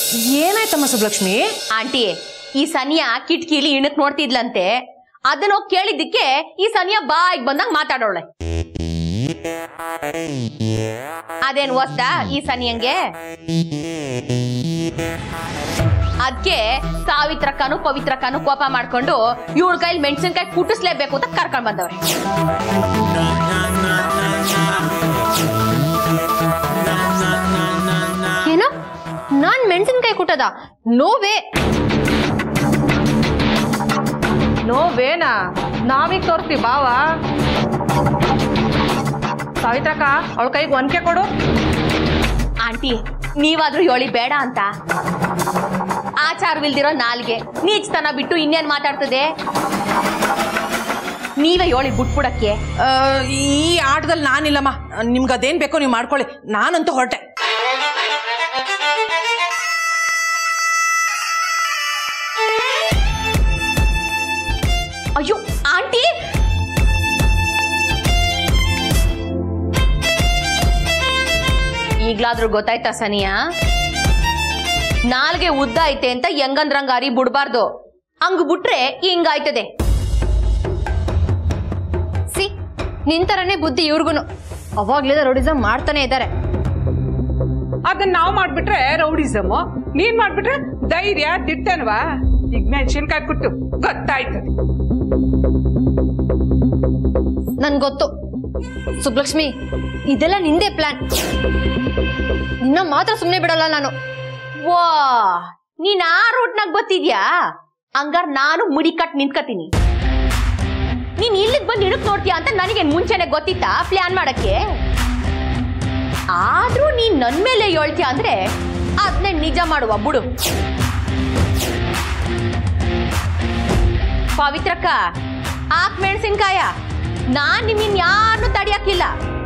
ಏನಾಯ್ತಮ್ಮ ಸುಬ್ಲಕ್ಷ್ಮಿ ಆಂಟಿ ಈ ಸನಿಯ ಕಿಟಕಿಲಿ ಇಣಕ್ ನೋಡ್ತಿದ್ಲಂತೆ ಅದನ್ನ ಹೋಗ್ ಕೇಳಿದ್ದಕ್ಕೆ ಈ ಸನಿಯ ಬಾಯಿಗೆ ಬಂದಂಗ್ ಮಾತಾಡೋಳೆ ಅದೇನ್ ಹೊಸ್ದ ಈ ಸನಿಯಂಗೆ ಅದ್ಕೆ ಸಾವಿತ್ರಕ್ಕನು ಪವಿತ್ರಕ್ಕನು ಕೋಪ ಮಾಡ್ಕೊಂಡು ಇವಳ ಕೈಲಿ ಮೆಣಸಿನ್ಕಾಯಿ ಕುಟ್ಟಿಸ್ಲೇಬೇಕು ಅಂತ ಕರ್ಕೊಂಡ್ ಬಂದವ್ರೆ ಏನೋ ನಾನ್ ಮೆಣಸಿನ್ಕಾಯಿ ಕುಟ್ಟದ ನೋವೇ ನೋವೇನಾ ನಾವೀಗ ತೋರಿಸ್ತೀವಿ ಬಾವ ಸಾವಿತ್ರಕ್ಕ ಅವಳ ಕೈಗೆ ಒನ್ಕೆ ಕೊಡು ಆಂಟಿ ನೀವಾದ್ರೂ ಹೇಳಿ ಬೇಡ ಅಂತ ಆಚಾರವಿಲ್ದಿರೋ ನಾಲ್ಗೆ ನೀಚ್ತನ ಬಿಟ್ಟು ಇನ್ನೇನ್ ಮಾತಾಡ್ತದೆ ನೀವೇ ಹೇಳಿ ಬಿಟ್ಬಿಡಕ್ಕೆ ಆ, ಈ ಆಟದಲ್ಲಿ ನಾನಿಲ್ಲಮ್ಮ ನಿಮ್ಗೆ ಅದೇನ್ ಬೇಕೋ ನೀವು ಮಾಡ್ಕೊಳ್ಳಿ ನಾನಂತೂ ಹೊರಟೆ ಅಯ್ಯೋ ಆಂಟಿ ಈಗ್ಲಾದ್ರೂ ಗೊತ್ತಾಯ್ತಾ ಸನಿಯಾ ನಾಲ್ಗೆ ಉದ್ದ ಐತೆ ಅಂತ ಹೆಂಗಂದ್ರಂಗಾರಿ ಬಿಡ್ಬಾರ್ದು ಹಂಗ್ ಬಿಟ್ರೆ ಹಿಂಗಾಯ್ತದೆ ಸಿ ನಿಂತರನೇ ಬುದ್ಧಿ ಇವ್ರಿಗುನು ಅವಾಗ್ಲಿಂದ ರೌಡಿಸಮ್ ಮಾಡ್ತಾನೆ ಇದ್ದಾರೆ ಅದನ್ನ ನಾವು ಮಾಡ್ಬಿಟ್ರೆ ರೌಡಿಸಮ್ ನೀನ್ ಮಾಡ್ಬಿಟ್ರೆ ಧೈರ್ಯ ದಿಟ್ಟನ್ವಾ ಈಗ ಮೆಣಸಿನ್ಕಾಯಿ ಕುಟ್ಟು ಗೊತ್ತಾಯ್ತದೆ ನನ್ ಗೊತ್ತು ಸುಬ್ಲಕ್ಷ್ಮಿ ಇದೆಲ್ಲ ನಿಂದೆ ಪ್ಲಾನ್ ನಿನ್ನ ಮಾತ್ರ ಸುಮ್ಮನೆ ಬಿಡಲ್ಲ ನಾನು ವಾ ನೀನ್ ಆ ರೂಟ್ನಾಗ ಬತ್ತಿದ್ಯಾ ಹಂಗಾರ್ ನಾನು ಮುಡಿ ಕಟ್ ನಿಂತ್ಕತೀನಿ ನೀನ್ ಇಲ್ಲಿಗ್ ಬಂದು ಇಡಕ್ ನೋಡ್ತೀಯ ಅಂತ ನನಗೇನ್ ಮುಂಚೆನೆ ಗೊತ್ತಿತ್ತಾ ಪ್ಲಾನ್ ಮಾಡಕ್ಕೆ ಆದ್ರೂ ನೀನ್ ನನ್ ಮೇಲೆ ಹೇಳ್ತೀಯ ಅಂದ್ರೆ ಅದನ್ನೇ ನಿಜ ಮಾಡುವ ಬಿಡು ಪವಿತ್ರಕ್ಕ ಹಾಕ್ ಮೆಣಸಿನ್ಕಾಯ ನಾನ್ ನಿಮ್ಮನ್ ಯಾರನ್ನು ತಡಿಯಕ್ಕಿಲ್ಲ